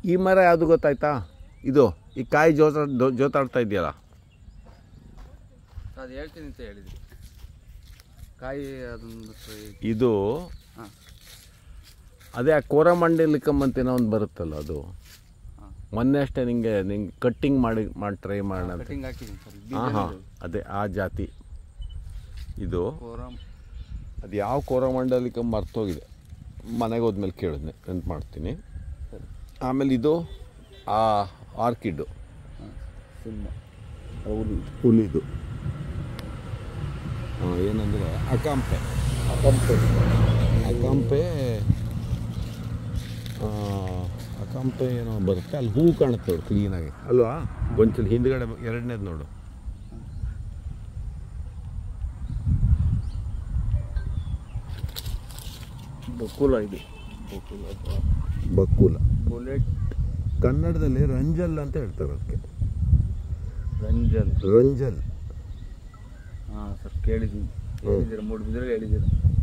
ಈ ಮರ ಯಾವುದು ಗೊತ್ತಾಯ್ತಾ ಇದು ಈ ಕಾಯಿ ಜೋತ ಜೋತಾಡ್ತಾ ಇದೆಯಲ್ಲ ಅದು ಹೇಳ್ತೀನಿ ಅಂತ ಹೇಳಿದ್ರಿ ಕಾಯಿ ಅದೊಂದು ಸ- ಇದು ಹಾಂ ಅದೇ ಆ ಕೋರಮಂಡಲಿಕಮ್ಮಂತೇನೋ ಒಂದು ಬರುತ್ತಲ್ಲ ಅದು ಹಾಂ ಮೊನ್ನೆ ಅಷ್ಟೇ ನಿಂಗೆ ನಿಂಗೆ ಕಟ್ಟಿಂಗ್ ಮಾಡಿ ಮಾಡಿ ಟ್ರೈ ಮಾಡೋಣ ಅಂತ ಕಟಿಂಗ್ ಹಾಕಿದ್ದೀನಿ ಸರ್ ಹಾಂ ಹಾಂ ಬೀಜ ಅದೇ ಆ ಜಾತಿ ಇದು ಕೋರಮ್ ಅದು ಯಾವ ಕೋರಮಂಡಲಿಕಂ ಮರ್ತೋಗಿದೆ ಮನೆಗೆ ಹೋದ್ಮೇಲೆ ಕೇಳಿದ್ನೆ ನೆನ್ಪು ಮಾಡ್ತೀನಿ ಸರಿ ಆಮೇಲೆ ಇದು ಆ ಆರ್ಕಿಡ್ಡು ಹಾಂ ಸಿಂಹ ಹುಲಿ ಹುಲಿದು ಏನಂದರೆ ಅಕಾಂಪೆ ಅಕಾಂಪೆ ಆ, ಅಕಾಂಪೆ ಏನೋ ಬರುತ್ತೆ ಅಲ್ಲಿ ಹೂ ಕಾಣುತ್ತೆ ನೋಡು ಕ್ಲೀನಾಗಿ ಅಲ್ವಾ ಗೊಂಚಲು ಹಿಂದ್ಗಡೆ ಎರಡನೇದು ನೋಡು ಬಕುಲ ಇದು ಬಕುಲ ಬಕ್ಕುಲ ಬುಲೆಟ್ ಕನ್ನಡದಲ್ಲಿ ರಂಜಲ್ ಅಂತ ಹೇಳ್ತಾರೆ ಅದಕ್ಕೆ ರಂಜಲ್ ರಂಜಲ್ ಹಾಂ ಸರ್ ಕೇಳಿದ್ದೀನಿ ಹೇಳಿದ್ದೀರ ಮೂಡು ಬಿದ್ರೆ ಹೇಳಿದ್ದೀರ